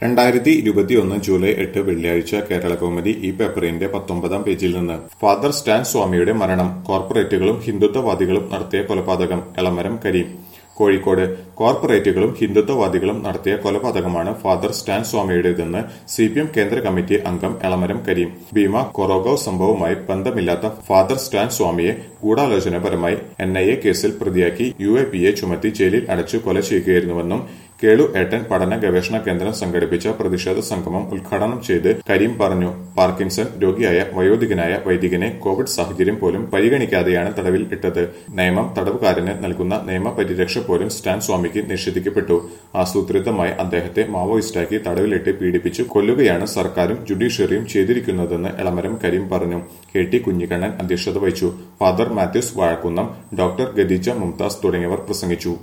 രണ്ടായിരത്തി ഇരുപത്തിയൊന്ന് ജൂലൈ എട്ട് വെള്ളിയാഴ്ച കേരള കൗമുദി ഈ പേപ്പറിന്റെ പത്തൊമ്പതാം പേജിൽ നിന്ന് ഫാദർ സ്റ്റാൻ സ്വാമിയുടെ മരണം കോർപ്പറേറ്റുകളും ഹിന്ദുത്വവാദികളും നടത്തിയ കൊലപാതകം എളമരം കരീം കോഴിക്കോട് കോർപ്പറേറ്റുകളും ഹിന്ദുത്വവാദികളും നടത്തിയ കൊലപാതകമാണ് ഫാദർ സ്റ്റാൻ സ്വാമിയുടേതെന്ന് സി പി എം കേന്ദ്ര കമ്മിറ്റി അംഗം എളമരം കരീം ഭീമ കൊറോഗവ് സംഭവവുമായി ബന്ധമില്ലാത്ത ഫാദർ സ്റ്റാൻ സ്വാമിയെ ഗൂഢാലോചനാപരമായി എൻ ഐ എ കേസിൽ പ്രതിയാക്കി യു എ പി എ ചുമത്തി ജയിലിൽ അടച്ചു കൊല ചെയ്യുകയായിരുന്നുവെന്നും കേളു ഏട്ടൻ പഠന ഗവേഷണ കേന്ദ്രം സംഘടിപ്പിച്ച പ്രതിഷേധ സംഗമം ഉദ്ഘാടനം ചെയ്ത് കരീം പറഞ്ഞു പാർക്കിൻസൺ രോഗിയായ വയോധികനായ വൈദികനെ കോവിഡ് സാഹചര്യം പോലും പരിഗണിക്കാതെയാണ് തടവിൽ ഇട്ടത് നിയമം തടവുകാരന് നൽകുന്ന നിയമ പരിരക്ഷ പോലും സ്റ്റാൻ സ്വാമിക്ക് നിഷേധിക്കപ്പെട്ടു ആസൂത്രിതമായി അദ്ദേഹത്തെ മാവോയിസ്റ്റാക്കി തടവിലിട്ട് പീഡിപ്പിച്ചു കൊല്ലുകയാണ് സർക്കാരും ജുഡീഷ്യറിയും ചെയ്തിരിക്കുന്നതെന്ന് എളമരം കരീം പറഞ്ഞു കെ ടി കുഞ്ഞിക്കണ്ണൻ അധ്യക്ഷത വഹിച്ചു ഫാദർ മാത്യൂസ് വാഴക്കുന്നം ഡോക്ടർ ഖദീജ മുംതാസ് തുടങ്ങിയവർ പ്രസംഗിച്ചു